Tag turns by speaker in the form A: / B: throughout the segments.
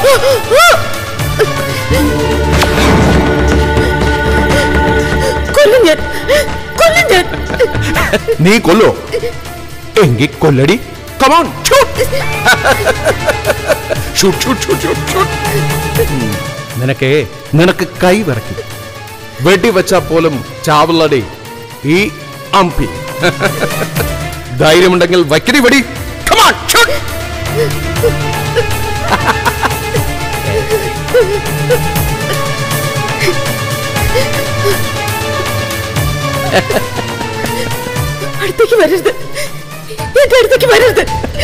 A: കൊല്ലും ഞാൻ കൊല്ലും ഞാൻ
B: നീ കൊല്ലോ എങ്കി കൊല്ലടി കമോൺ നിനക്കേ നിനക്ക് കൈ വിറയ്ക്കും വെടിവെച്ചാ പോലും ചാവുള്ളടി ഈ അമ്പി ധൈര്യമുണ്ടെങ്കിൽ വയ്ക്കടി വെടി കമോൺ
A: അടുത്തേക്ക് വരരുത് എന്റെ അടുത്തേക്ക് വരരുത്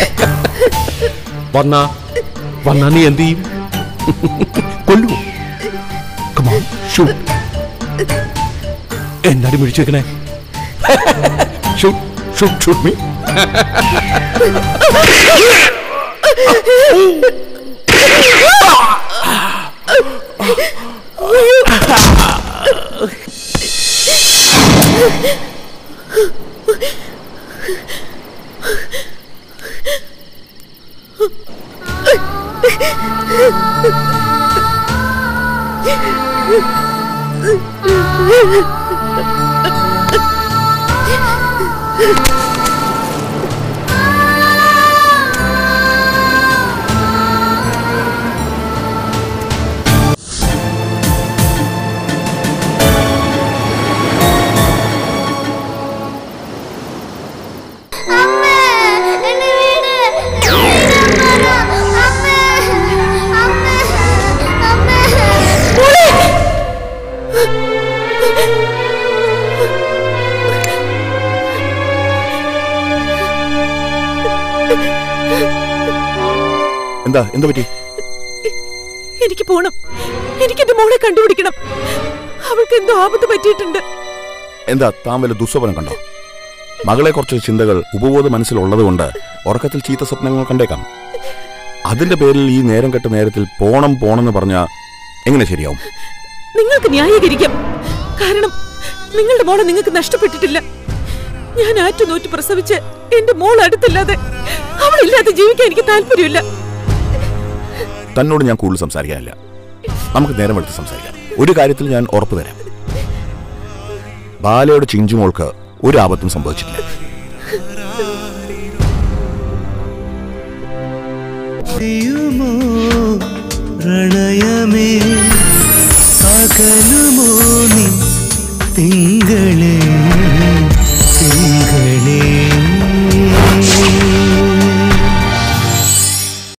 B: വന്നാ വന്നാ നീ എന്ത് ചെയ്യും കൊല്ലു കമോൺ ഷൂട്ട് എന്നാടി മിഴിച്ചു വെക്കണേ ഷൂട്ട് ഷൂട്ട് ഷൂട്ട് മീ
C: അമ്മേ എന്നെ വീട് അമ്മേ അമ്മേ അമ്മേ
D: എന്താ എന്താ പറ്റി
A: എനിക്ക് പോണം എനിക്ക് എന്റെ മോളെ കണ്ടുപിടിക്കണം അവൾക്ക് എന്തോ ആപത്ത് പറ്റിയിട്ടുണ്ട്
D: എന്താ താൻ വല്ല ദുസ്വപ്നം കണ്ടോ മകളെ കുറച്ച് ചിന്തകൾ ഉപബോധ മനസ്സിലുള്ളത് കൊണ്ട് ഉറക്കത്തിൽ ചീത്ത സ്വപ്നങ്ങൾ കണ്ടേക്കാം അതിന്റെ പേരിൽ ഈ നേരം കെട്ട നേരത്തിൽ പോണം പോണെന്ന് പറഞ്ഞാ എങ്ങനെ ശരിയാവും
A: നിങ്ങൾക്ക് ന്യായീകരിക്കാം കാരണം നിങ്ങളുടെ മോളെ നിങ്ങൾക്ക് നഷ്ടപ്പെട്ടിട്ടില്ല ഞാൻ ആറ്റുനോറ്റ് പ്രസവിച്ച് എന്റെ മോൾ അടുത്തില്ലാതെ അവളില്ലാതെ ജീവിക്കാൻ എനിക്ക് താല്പര്യമില്ല
D: തന്നോട് ഞാൻ കൂടുതൽ സംസാരിക്കാനില്ല നമുക്ക് നേരം എടുത്ത് സംസാരിക്കാം ഒരു കാര്യത്തിൽ ഞാൻ ഉറപ്പ് തരാം ബാലയുടെ ചിഞ്ചുമോൾക്ക് ഒരു ആപത്തും സംഭവിച്ചിട്ടില്ല
E: ചെയ്യുമോ പ്രണയമേ അകലുമോ നീ തിങ്കളേ